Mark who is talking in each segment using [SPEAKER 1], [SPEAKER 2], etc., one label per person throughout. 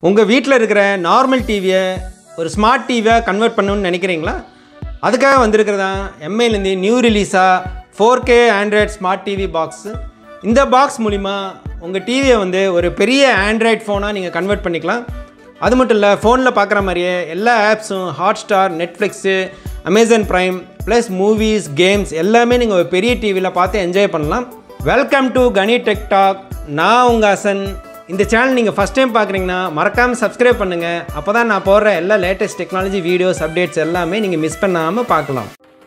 [SPEAKER 1] உங்கள் வீட்டில் இருக்கிற நார்மல் டிவியை ஒரு ஸ்மார்ட் டிவியாக கன்வெர்ட் பண்ணணும்னு நினைக்கிறீங்களா அதுக்காக வந்திருக்கிறதா எம்ஐலேருந்து நியூ ரிலீஸாக four K android smart TV box இந்த பாக்ஸ் மூலிமா உங்கள் டிவியை வந்து ஒரு பெரிய ஆண்ட்ராய்ட் ஃபோனாக நீங்கள் கன்வெர்ட் பண்ணிக்கலாம் அது மட்டும் இல்லை ஃபோனில் பார்க்குற மாதிரியே எல்லா ஆப்ஸும் Hotstar Netflix Amazon Prime plus movies games எல்லாமே நீங்கள் ஒரு பெரிய டிவியில் பார்த்து என்ஜாய் பண்ணலாம் welcome to Kani tech talk நான் உங்கள் அசன் இந்த சேனல் நீங்கள் ஃபஸ்ட் டைம் பார்க்குறீங்கன்னா மறக்காமல் சப்ஸ்கிரைப் பண்ணுங்கள் அப்போ தான் நான் போடுற எல்லா லேட்டஸ்ட் டெக்னாலஜி வீடியோஸ் அப்டேட்ஸ் எல்லாமே நீங்கள் மிஸ் பண்ணாமல் பார்க்கலாம்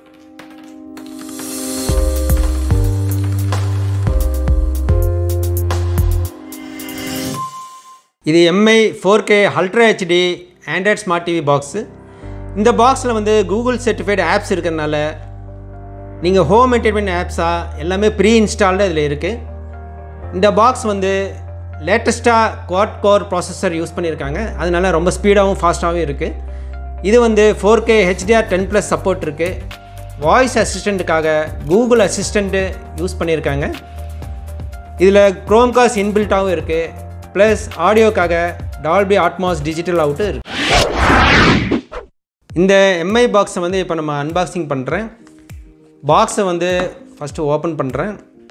[SPEAKER 1] இது MI four K ultra HD android smart TV box இந்த பாக்ஸில் வந்து கூகுள் சர்டிஃபைடு ஆப்ஸ் இருக்கிறதுனால நீங்கள் ஹோம் என்டர்டைன்மெண்ட் ஆப்ஸாக எல்லாமே ப்ரீ இன்ஸ்டால்டு இதில் இருக்குது இந்த பாக்ஸ் வந்து லேட்டஸ்ட்டாக குவாட் கோர் ப்ராசஸர் யூஸ் பண்ணியிருக்காங்க அதனால ரொம்ப ஸ்பீடாகவும் ஃபாஸ்ட்டாகவும் இருக்குது இது வந்து four K HDR ten plus support இருக்குது வாய்ஸ் அசிஸ்டண்ட்டுக்காக கூகுள் அசிஸ்டண்ட்டு யூஸ் பண்ணியிருக்காங்க இதில் க்ரோம்காஸ் இன்பில்ட்டாகவும் இருக்குது ப்ளஸ் ஆடியோக்காக டால்பி ஆட்மாஸ் டிஜிட்டல் அவுட்டு இருக்குது இந்த எம்ஐ பாக்ஸை வந்து இப்போ நம்ம அன்பாக்சிங் பண்ணுறேன் பாக்ஸை வந்து ஃபஸ்ட்டு ஓப்பன் பண்ணுறேன்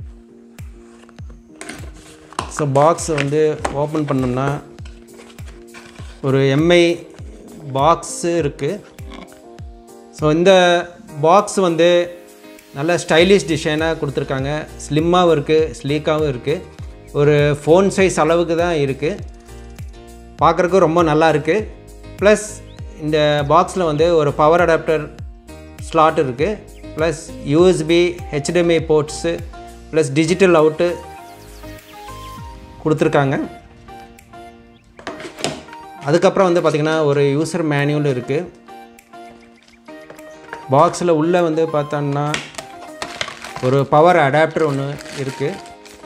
[SPEAKER 1] ஸோ பாக்ஸ் வந்து ஓப்பன் பண்ணோம்னா ஒரு எம்ஐ பாக்ஸு இருக்குது ஸோ இந்த பாக்ஸ் வந்து நல்ல ஸ்டைலிஷ் டிசைனாக கொடுத்துருக்காங்க ஸ்லிம்மாகவும் இருக்குது ஸ்லீக்காகவும் இருக்குது ஒரு ஃபோன் சைஸ் அளவுக்கு தான் இருக்குது பார்க்குறக்கு ரொம்ப நல்லா இருக்குது ப்ளஸ் இந்த பாக்ஸில் வந்து ஒரு பவர் அடாப்டர் ஸ்லாட் இருக்குது plus USB HDMI ports plus digital out கொடுத்துருக்காங்க அதுக்கப்புறம் வந்து பார்த்திங்கன்னா ஒரு யூசர் மேனுவல் இருக்குது பாக்ஸில் உள்ளே வந்து பார்த்தோன்னா ஒரு பவர் அடாப்டர் ஒன்று இருக்குது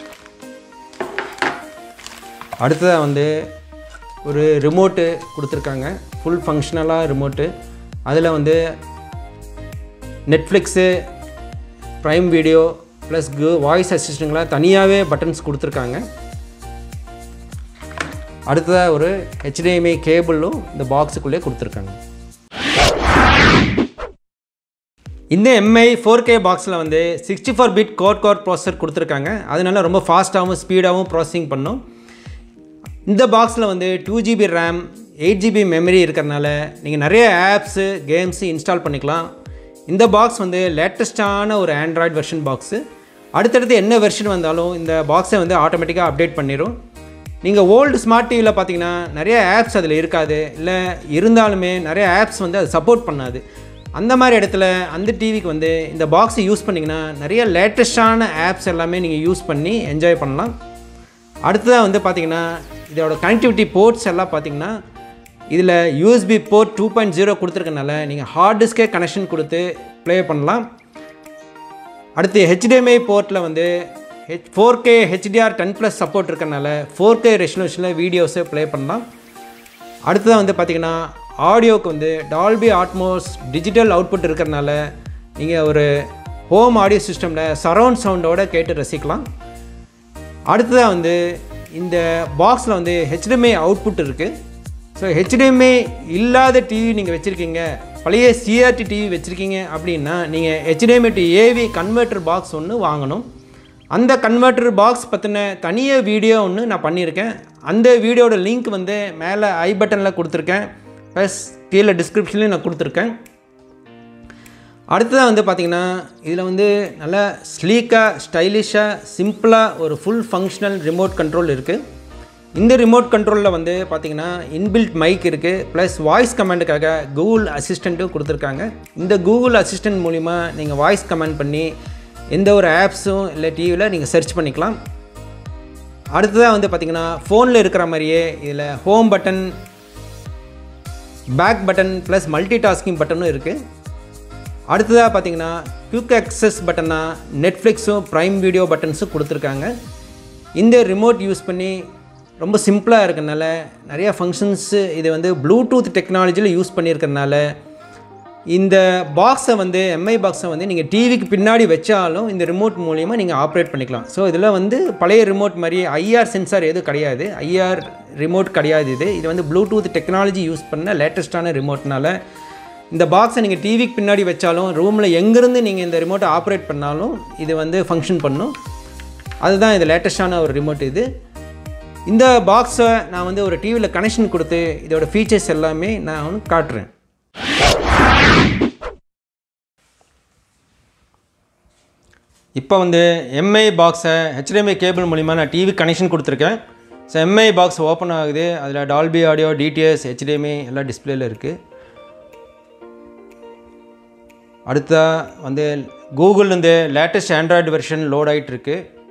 [SPEAKER 1] அடுத்ததாக வந்து ஒரு ரிமோட்டு கொடுத்துருக்காங்க ஃபுல் ஃபங்க்ஷனலாக ரிமோட்டு அதில் வந்து நெட்ஃப்ளிக்ஸு ப்ரைம் வீடியோ ப்ளஸ் கு வாய்ஸ் அசிஸ்டண்ட்லாம் தனியாகவே பட்டன்ஸ் கொடுத்துருக்காங்க அடுத்ததாக ஒரு ஹெச்டிஎம்ஐ கேபிளும் இந்த பாக்ஸுக்குள்ளே கொடுத்துருக்காங்க இந்த எம்ஐ ஃபோர் கே பாக்ஸில் வந்து sixty four bit quad core processor கொடுத்துருக்காங்க அதனால ரொம்ப ஃபாஸ்ட்டாகவும் ஸ்பீடாகவும் ப்ராசஸிங் பண்ணும் இந்த பாக்ஸில் வந்து two GB RAM eight GB memory இருக்கிறனால நீங்கள் நிறைய ஆப்ஸு கேம்ஸு இன்ஸ்டால் பண்ணிக்கலாம் இந்த பாக்ஸ் வந்து லேட்டஸ்ட்டான ஒரு ஆண்ட்ராய்டு வெர்ஷன் பாக்ஸு அடுத்தடுத்து என்ன வெர்ஷன் வந்தாலும் இந்த பாக்ஸை வந்து ஆட்டோமேட்டிக்காக அப்டேட் பண்ணிடும் நீங்கள் ஓல்டு ஸ்மார்ட் டிவியில் பார்த்தீங்கன்னா நிறைய ஆப்ஸ் அதில் இருக்காது இல்லை இருந்தாலுமே நிறைய ஆப்ஸ் வந்து அது சப்போர்ட் பண்ணாது அந்த மாதிரி இடத்துல அந்த டிவிக்கு வந்து இந்த பாக்ஸை யூஸ் பண்ணிங்கன்னா நிறைய லேட்டஸ்டான ஆப்ஸ் எல்லாமே நீங்கள் யூஸ் பண்ணி என்ஜாய் பண்ணலாம் அடுத்ததாக வந்து பார்த்திங்கன்னா இதோட கனெக்டிவிட்டி போர்ட்ஸ் எல்லாம் பார்த்திங்கன்னா இதில் USB port two point zero கொடுத்துருக்கனால நீங்கள் ஹார்ட் டிஸ்கே கனெக்ஷன் கொடுத்து ப்ளே பண்ணலாம் அடுத்து ஹெச்டிஎம்ஐ போர்ட்டில் வந்து H four K HDR ten plus support இருக்கறனால ஃபோர் கே ரெசல்யூஷனில் வீடியோஸை ப்ளே பண்ணலாம் அடுத்ததாக வந்து பார்த்திங்கன்னா ஆடியோவுக்கு வந்து டால்பி ஆட்மோஸ் டிஜிட்டல் அவுட்புட் இருக்கிறனால நீங்கள் ஒரு ஹோம் ஆடியோ சிஸ்டமில் சரவுண்ட் சவுண்டோடு கேட்டு ரசிக்கலாம் அடுத்ததாக வந்து இந்த பாக்ஸில் வந்து ஹெச்டிஎம்ஐ அவுட்புட் இருக்குது ஸோ ஹெச்டிஎம்ஐ இல்லாத டிவி நீங்கள் வச்சுருக்கீங்க பழைய சிஆர்டி டிவி வச்சுருக்கீங்க அப்படின்னா நீங்கள் HDMI to AV converter box ஒன்று வாங்கணும் அந்த கன்வெர்ட்டர் பாக்ஸ் பற்றின தனியாக வீடியோ ஒன்று நான் பண்ணியிருக்கேன் அந்த வீடியோட லிங்க் வந்து மேலே ஐ பட்டனில் கொடுத்துருக்கேன் ப்ளஸ் கீழே டிஸ்கிரிப்ஷன்லேயும் நான் கொடுத்துருக்கேன் அடுத்ததாக வந்து பார்த்திங்கன்னா இதில் வந்து நல்லா ஸ்லீக்காக ஸ்டைலிஷாக சிம்பிளாக ஒரு ஃபுல் ஃபங்க்ஷனல் ரிமோட் கண்ட்ரோல் இருக்குது இந்த ரிமோட் கண்ட்ரோலில் வந்து பார்த்திங்கன்னா இன்பில்ட் மைக் இருக்குது ப்ளஸ் வாய்ஸ் கமெண்ட்டுக்காக கூகுள் அசிஸ்டண்ட்டும் கொடுத்துருக்காங்க இந்த கூகுள் அசிஸ்டண்ட் மூலிமா நீங்கள் வாய்ஸ் கமெண்ட் பண்ணி எந்த ஒரு ஆப்ஸும் இல்லை டிவியில் நீங்கள் சர்ச் பண்ணிக்கலாம் அடுத்ததாக வந்து பார்த்திங்கன்னா ஃபோனில் இருக்கிற மாதிரியே இதில் home button back button plus multitasking பட்டனும் இருக்குது அடுத்ததாக பார்த்தீங்கன்னா குயிக் அக்சஸ் பட்டனாக நெட்ஃப்ளிக்ஸும் ப்ரைம் வீடியோ பட்டன்ஸும் கொடுத்துருக்காங்க இந்த ரிமோட் யூஸ் பண்ணி ரொம்ப சிம்பிளாக இருக்கனால நிறையா ஃபங்க்ஷன்ஸு இது வந்து ப்ளூடூத் டெக்னாலஜியில் யூஸ் பண்ணியிருக்கறனால இந்த பாக்ஸை வந்து எம்ஐ பாக்ஸை வந்து நீங்கள் டிவிக்கு பின்னாடி வச்சாலும் இந்த ரிமோட் மூலிமா நீங்கள் ஆப்ரேட் பண்ணிக்கலாம் ஸோ இதில் வந்து பழைய ரிமோட் மாதிரி ஐஆர் சென்சார் எதுவும் கிடையாது ஐஆர் ரிமோட் கிடையாது இது இது வந்து ப்ளூடூத் டெக்னாலஜி யூஸ் பண்ண லேட்டஸ்ட்டான ரிமோட்னால இந்த பாக்ஸை நீங்கள் டிவிக்கு பின்னாடி வச்சாலும் ரூமில் எங்கேருந்து நீங்கள் இந்த ரிமோட்டை ஆப்ரேட் பண்ணாலும் இது வந்து ஃபங்க்ஷன் பண்ணும் அதுதான் இது லேட்டஸ்டான ஒரு ரிமோட் இது இந்த பாக்ஸை நான் வந்து ஒரு டிவியில் கனெக்ஷன் கொடுத்து இதோட ஃபீச்சர்ஸ் எல்லாமே நான் வந்து காட்டுறேன் இப்போ வந்து எம்ஐ பாக்ஸை ஹெச்டிஎம்ஐ கேபிள் மூலிமா நான் டிவி கனெக்ஷன் கொடுத்துருக்கேன் ஸோ எம்ஐ பாக்ஸ் ஓப்பன் ஆகுது அதில் டால்பி ஆடியோ டிடிஎஸ் ஹெச்டிஎம்ஐ எல்லாம் டிஸ்பிளேல இருக்குது அடுத்தா வந்து கூகுள்லேருந்து லேட்டஸ்ட் ஆண்ட்ராய்டு வெர்ஷன் லோட் ஆகிட்டு இருக்கு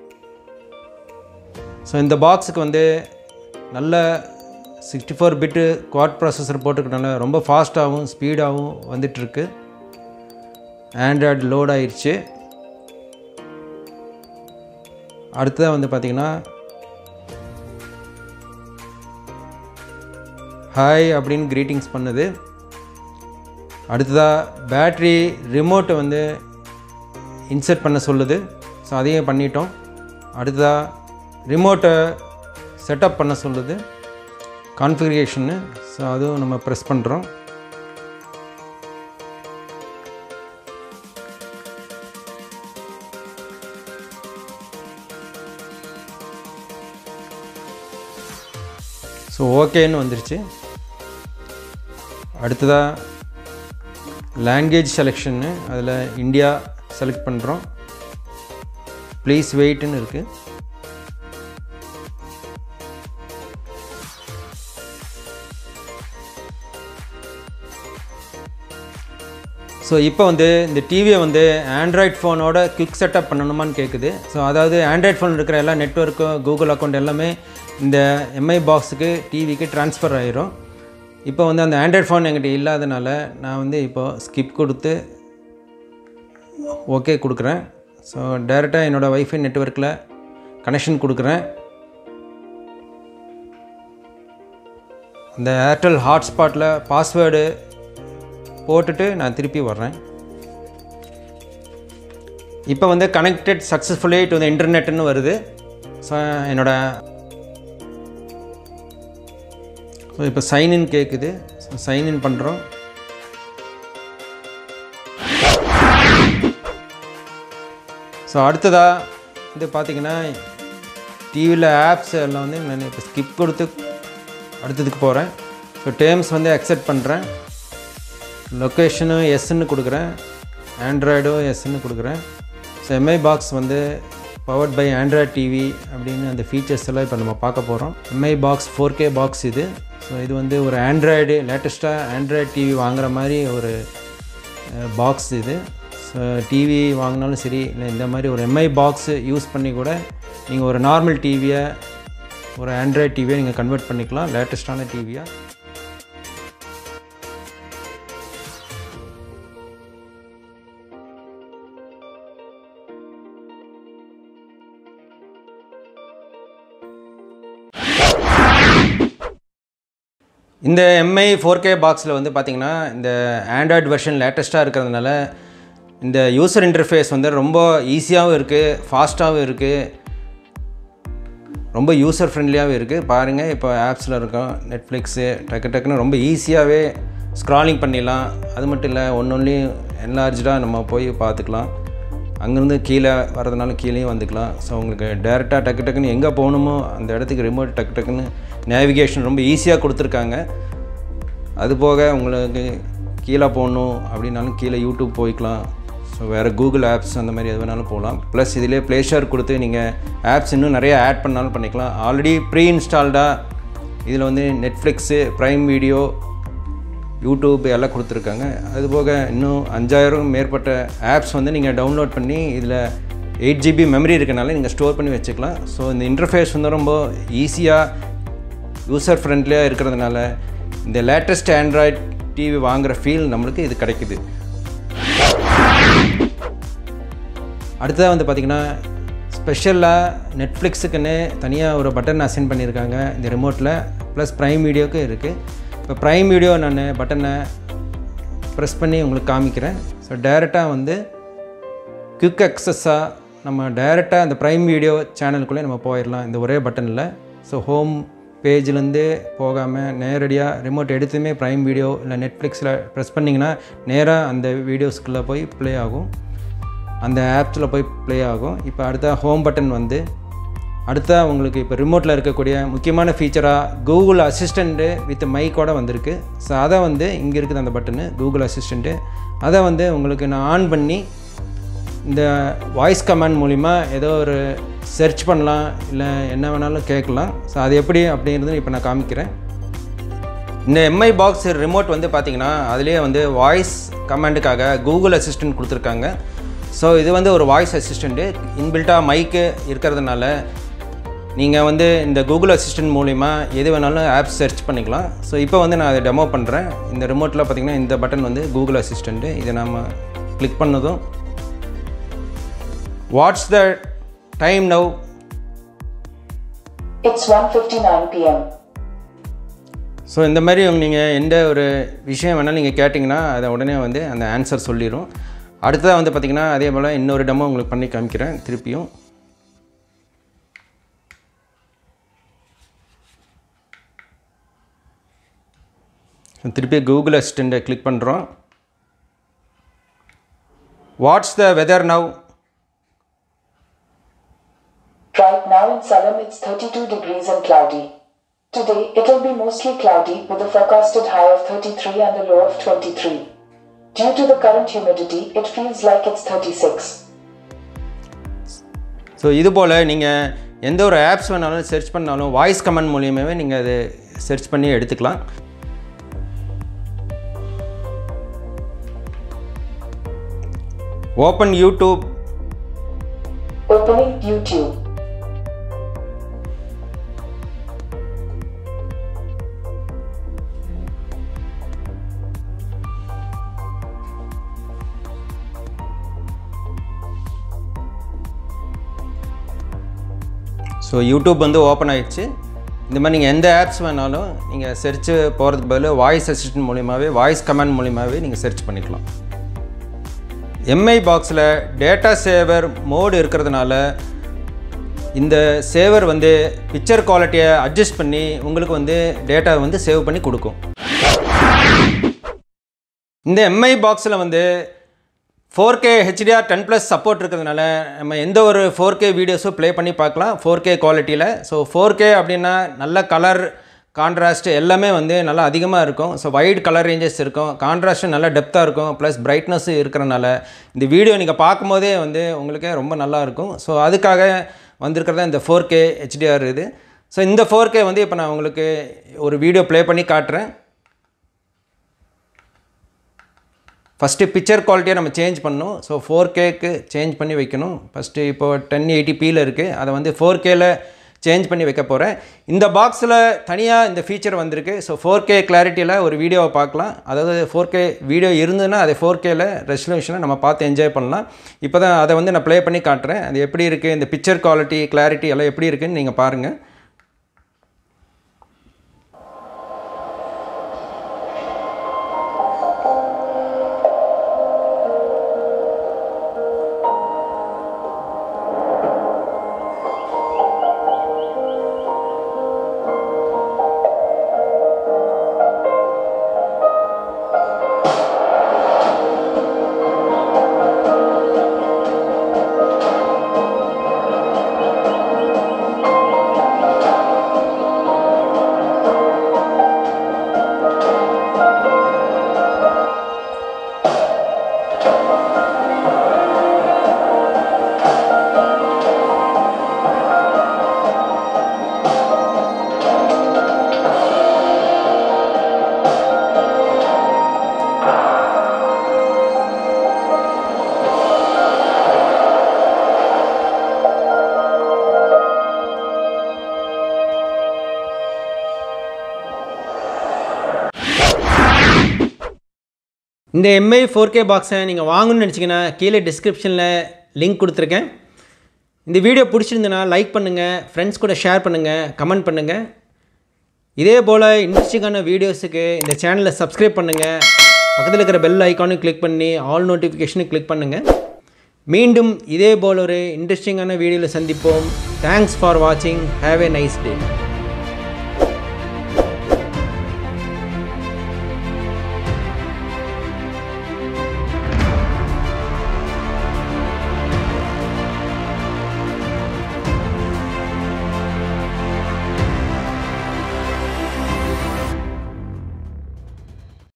[SPEAKER 1] ஸோ இந்த பாக்ஸுக்கு வந்து நல்ல sixty four bit quad processor போட்டுக்கிறனால ரொம்ப ஃபாஸ்ட்டாகவும் ஸ்பீடாகவும் வந்துட்டுருக்கு ஆண்ட்ராய்டு லோட் ஆயிடுச்சு அடுத்ததாக வந்து பார்த்திங்கன்னா ஹாய் அப்படின்னு க்ரீட்டிங்ஸ் பண்ணுது அடுத்ததாக பேட்ரி ரிமோட்டை வந்து இன்சர்ட் பண்ண சொல்லுது ஸோ அதையும் பண்ணிட்டோம் அடுத்ததாக ரிமோட்டை செட்டப் பண்ண சொல்லுது கான்ஃபிகரேஷன்னு ஸோ அதுவும் நம்ம ப்ரெஸ் பண்ணுறோம் ஸோ ஓகேன்னு வந்துருச்சு அடுத்ததாக லாங்குவேஜ் செலெக்ஷன்னு அதில் இந்தியா செலக்ட் பண்ணுறோம் ப்ளீஸ் வெயிட்னு இருக்குது ஸோ இப்போ வந்து இந்த டிவியை வந்து ஆண்ட்ராய்ட் ஃபோனோட குவிக் செட்டப் பண்ணணுமான்னு கேட்குது ஸோ அதாவது ஆண்ட்ராய்ட் ஃபோன் இருக்கிற எல்லா நெட்ஒர்க்கும் கூகுள் அக்கௌண்ட் எல்லாமே இந்த எம்ஐ பாக்ஸுக்கு டிவிக்கு ட்ரான்ஸ்ஃபர் ஆயிரும் இப்போ வந்து அந்த ஆண்ட்ராய்ட் ஃபோன் என்கிட்ட இல்லாதனால நான் வந்து இப்போ ஸ்கிப் கொடுத்து ஓகே கொடுக்குறேன் ஸோ டைரெக்டாக என்னோடய வைஃபை நெட்ஒர்க்கில் கனெக்ஷன் கொடுக்குறேன் இந்த ஏர்டெல் ஹாட்ஸ்பாட்டில் பாஸ்வேர்டு போட்டுட்டு நான் திருப்பி வர்றேன் இப்போ வந்து கனெக்டட் சக்ஸஸ்ஃபுல்லி டு த இன்டர்நெட்னு வருது ஸோ என்னோட ஸோ இப்போ சைன்இன் கேட்குது ஸோ சைன்இன் பண்ணுறோம் ஸோ அடுத்ததாக இது பார்த்திங்கன்னா டிவியில் ஆப்ஸ் எல்லாம் வந்து நான் இப்போ ஸ்கிப் கொடுத்து அடுத்ததுக்கு போகிறேன் ஸோ டேர்ம்ஸ் வந்து அக்செப்ட் பண்ணுறேன் லொக்கேஷனும் எஸ்ன்னு கொடுக்குறேன் ஆண்ட்ராய்டும் எஸ்ன்னு கொடுக்குறேன் ஸோ எம்ஐ பாக்ஸ் வந்து பவர்ட் பை ஆண்ட்ராய்ட் டிவி அப்படின்னு அந்த ஃபீச்சர்ஸ் எல்லாம் இப்போ நம்ம பார்க்க போகிறோம் MI box four K box இது ஸோ இது வந்து ஒரு ஆண்ட்ராய்டு லேட்டஸ்ட்டாக ஆண்ட்ராய்டு டிவி வாங்குகிற மாதிரி ஒரு பாக்ஸ் இது ஸோ டிவி வாங்கினாலும் சரி இல்லை இந்த மாதிரி ஒரு எம்ஐ பாக்ஸு யூஸ் பண்ணி கூட நீங்கள் ஒரு நார்மல் டிவியை ஒரு ஆண்ட்ராய்ட் டிவியை நீங்கள் கன்வெர்ட் பண்ணிக்கலாம் லேட்டஸ்ட்டான டிவியாக இந்த எம்ஐ ஃபோர் கே பாக்ஸில் வந்து பார்த்திங்கன்னா இந்த ஆண்ட்ராய்டு வெர்ஷன் லேட்டஸ்ட்டாக இருக்கிறதுனால இந்த யூசர் இன்டர்ஃபேஸ் வந்து ரொம்ப ஈஸியாகவும் இருக்குது ஃபாஸ்ட்டாகவும் இருக்குது ரொம்ப யூசர் ஃப்ரெண்ட்லியாகவும் இருக்குது பாருங்கள் இப்போ ஆப்ஸில் இருக்கோம் நெட்ஃப்ளிக்ஸு டக்கு டக்குன்னு ரொம்ப ஈஸியாகவே ஸ்க்ராலிங் பண்ணிடலாம் அது மட்டும் இல்லை ஒன்று ஒன்றையும் என்லார்ஜாக நம்ம போய் பார்த்துக்கலாம் அங்கேருந்து கீழே வரதுனால கீழேயும் வந்துக்கலாம் ஸோ உங்களுக்கு டேரெக்டாக டக்கு டக்குன்னு எங்கே போகணுமோ அந்த இடத்துக்கு ரிமோட் டக்கு டக்குன்னு நேவிகேஷன் ரொம்ப ஈஸியாக கொடுத்துருக்காங்க அது போக உங்களுக்கு கீழே போகணும் அப்படின்னாலும் கீழே யூடியூப் போய்க்கலாம் ஸோ வேறு கூகுள் ஆப்ஸ் அந்த மாதிரி எது வேணாலும் போகலாம் ப்ளஸ் இதிலே ப்ளே ஸ்டோர் கொடுத்து நீங்கள் ஆப்ஸ் இன்னும் நிறைய ஆட் பண்ணாலும் பண்ணிக்கலாம் ஆல்ரெடி ப்ரீ இன்ஸ்டால்டாக இதில் வந்து நெட்ஃப்ளிக்ஸு ப்ரைம் வீடியோ யூடியூப் எல்லாம் கொடுத்துருக்காங்க அதுபோக இன்னும் அஞ்சாயிரம் மேற்பட்ட ஆப்ஸ் வந்து நீங்கள் டவுன்லோட் பண்ணி இதில் எயிட் ஜிபி மெமரி இருக்கனால நீங்கள் ஸ்டோர் பண்ணி வச்சுக்கலாம் ஸோ இந்த இன்டர்ஃபேஸ் வந்து ரொம்ப ஈஸியாக யூசர் ஃப்ரெண்ட்லியாக இருக்கிறதுனால இந்த லேட்டஸ்ட் ஆண்ட்ராய்ட் டிவி வாங்குகிற ஃபீல் நம்மளுக்கு இது கிடைக்குது அடுத்ததாக வந்து பார்த்திங்கன்னா ஸ்பெஷலாக நெட்ஃப்ளிக்ஸுக்குன்னு தனியாக ஒரு பட்டன் அசைன் பண்ணியிருக்காங்க இந்த ரிமோட்டில் ப்ளஸ் ப்ரைம் வீடியோக்கு இருக்குது இப்போ ப்ரைம் வீடியோ நான் பட்டனை ப்ரெஸ் பண்ணி உங்களுக்கு காமிக்கிறேன் ஸோ டைரெக்டாக வந்து குவிக் அக்சஸ்ஸாக நம்ம டைரெக்டாக அந்த ப்ரைம் வீடியோ சேனலுக்குள்ளே நம்ம போயிடலாம் இந்த ஒரே பட்டனில் ஸோ ஹோம் பேஜ்லேருந்து போகாமல் நேரடியாக ரிமோட் எடுத்துமே ப்ரைம் வீடியோ இல்லை நெட்ஃப்ளிக்ஸில் ப்ரெஸ் பண்ணிங்கன்னா நேராக அந்த வீடியோஸ்குள்ளே போய் ப்ளே ஆகும் அந்த ஆப்ஸில் போய் ப்ளே ஆகும் இப்போ அடுத்த ஹோம் பட்டன் வந்து அடுத்தா உங்களுக்கு இப்போ ரிமோட்டில் இருக்கக்கூடிய முக்கியமான ஃபீச்சராக கூகுள் அசிஸ்டண்ட்டு வித் மைக்கோட வந்திருக்கு ஸோ அதை வந்து இங்கே இருக்குது அந்த பட்டனு கூகுள் அசிஸ்டண்ட்டு அதை வந்து உங்களுக்கு நான் ஆன் பண்ணி இந்த வாய்ஸ் கமாண்ட் மூலிமா ஏதோ ஒரு சர்ச் பண்ணலாம் இல்லை என்ன வேணாலும் கேட்கலாம் ஸோ அது எப்படி அப்படிங்கிறது இப்போ நான் காமிக்கிறேன் இந்த எம்ஐ பாக்ஸ் ரிமோட் வந்து பார்த்தீங்கன்னா அதுலேயே வந்து வாய்ஸ் கமாண்டுக்காக கூகுள் அசிஸ்டன்ட் கொடுத்துருக்காங்க ஸோ இது வந்து ஒரு வாய்ஸ் அசிஸ்டண்ட்டு இன்பில்ட்டாக மைக்கு இருக்கிறதுனால நீங்கள் வந்து இந்த கூகுள் அசிஸ்டன்ட் மூலிமா எது வேணாலும் ஆப் சர்ச் பண்ணிக்கலாம் ஸோ இப்போ வந்து நான் அதை டெமோ பண்ணுறேன் இந்த ரிமோட்டில் பார்த்தீங்கன்னா இந்த பட்டன் வந்து கூகுள் அசிஸ்டண்ட்டு இதை நம்ம கிளிக் பண்ணதும் what's the time now
[SPEAKER 2] It's 1:59 p.m.
[SPEAKER 1] So இந்த மாதிரி நீங்கள் எந்த ஒரு விஷயம் வேணாலும் நீங்கள் கேட்டிங்கன்னா அதை உடனே வந்து அந்த ஆன்சர் சொல்லிடும் அடுத்ததாக வந்து பார்த்திங்கன்னா அதே போல் இன்னொரு டெமோ உங்களுக்கு பண்ணி காமிக்கிறேன் திருப்பியும் திருப்பி கூகுள் அசிஸ்டண்ட்டை கிளிக் பண்ணுறோம் what's the weather now
[SPEAKER 2] Right now in Salem it's 32 degrees and cloudy. Today it'll be mostly cloudy with a forecasted high of 33 and a low of 23. Due to the current humidity, it feels like it's 36.
[SPEAKER 1] So இது போல் நீங்கள் எந்த ஒரு apps வேணாலும் search பண்ணாலும் voice comment மூலியமாகவே நீங்கள் அதை சர்ச் பண்ணி எடுத்துக்கலாம் open YouTube
[SPEAKER 2] Opening YouTube.
[SPEAKER 1] So YouTube வந்து ஓப்பன் ஆயிடுச்சு இந்த மாதிரி நீங்கள் எந்த ஆப்ஸ் வேணாலும் நீங்கள் சர்ச்சு போகிறதுக்கு பதில் வாய்ஸ் அசிஸ்டன்ட் மூலியமாகவே வாய்ஸ் கமெண்ட் மூலியமாகவே நீங்கள் சர்ச் பண்ணிக்கலாம் எம்ஐ பாக்ஸில் டேட்டா சேவர் மோடு இருக்கிறதுனால இந்த சேவர் வந்து பிக்சர் குவாலிட்டியை அட்ஜஸ்ட் பண்ணி உங்களுக்கு வந்து டேட்டா வந்து சேவ் பண்ணி கொடுக்கும் இந்த எம்ஐ பாக்ஸில் வந்து four K HDR ten plus support இருக்கிறதுனால நம்ம எந்த ஒரு ஃபோர் கே வீடியோஸும் ப்ளே பண்ணி பார்க்கலாம் ஃபோர் கே குவாலிட்டியில் ஸோ ஃபோர் கே அப்படின்னா நல்ல கலர் கான்ட்ராஸ்ட் எல்லாமே வந்து நல்லா அதிகமாக இருக்கும் ஸோ வைட் கலர் ரேஞ்சஸ் இருக்கும் கான்ட்ராஸ்ட்டும் நல்லா டெப்த்தாக இருக்கும் ப்ளஸ் பிரைட்னஸும் இருக்கிறனால இந்த வீடியோ நீங்கள் பார்க்கும்போதே வந்து உங்களுக்கே ரொம்ப நல்லா இருக்கும் ஸோ அதுக்காக வந்திருக்கிறதா இந்த ஃபோர் கே ஹெச்டிஆர் இது ஸோ இந்த ஃபோர் கே வந்து இப்போ நான் உங்களுக்கு ஒரு வீடியோ ப்ளே பண்ணி காட்டுறேன் ஃபஸ்ட்டு பிக்சர் குவாலிட்டியை நம்ம சேஞ்ச் பண்ணணும் ஸோ ஃபோர் கேக்கு சேஞ்ச் பண்ணி வைக்கணும் ஃபஸ்ட்டு இப்போ டென் எயிட்டி பியில் இருக்குது அதை வந்து ஃபோர் கேல சேஞ்ச் பண்ணி வைக்க போகிறேன் இந்த பாக்ஸில் தனியாக இந்த ஃபீச்சர் வந்திருக்கு ஸோ ஃபோர் கே கிளாரிட்டியில் ஒரு வீடியோவை பார்க்கலாம் அதாவது ஃபோர் கே வீடியோ இருந்ததுன்னா அதை ஃபோர் கேல ரெசல்யூஷனை நம்ம பார்த்து என்ஜாய் பண்ணலாம் இப்போ தான் அதை வந்து நான் ப்ளே பண்ணி காட்டுறேன் அது எப்படி இருக்குது இந்த பிக்சர் குவாலிட்டி கிளாரிட்டி எல்லாம் எப்படி இருக்குன்னு நீங்கள் பாருங்கள் இந்த எம்ஐ ஃபோர் கே பாக்ஸை நீங்கள் வாங்கணும்னு நினச்சிங்கன்னா கீழே டிஸ்கிரிப்ஷனில் லிங்க் கொடுத்துருக்கேன் இந்த வீடியோ பிடிச்சிருந்துன்னா லைக் பண்ணுங்கள் ஃப்ரெண்ட்ஸ் கூட ஷேர் பண்ணுங்கள் கமெண்ட் பண்ணுங்கள் இதே போல் இன்ட்ரெஸ்டிங்கான வீடியோஸுக்கு இந்த சேனலை சப்ஸ்கிரைப் பண்ணுங்கள் பக்கத்தில் இருக்கிற பெல் ஐக்கானும் கிளிக் பண்ணி ஆல் நோட்டிஃபிகேஷனும் கிளிக் பண்ணுங்கள் மீண்டும் இதே போல் ஒரு இன்ட்ரெஸ்டிங்கான வீடியோவில் சந்திப்போம் தேங்க்ஸ் ஃபார் வாட்சிங் ஹேவ் எ நைஸ் டே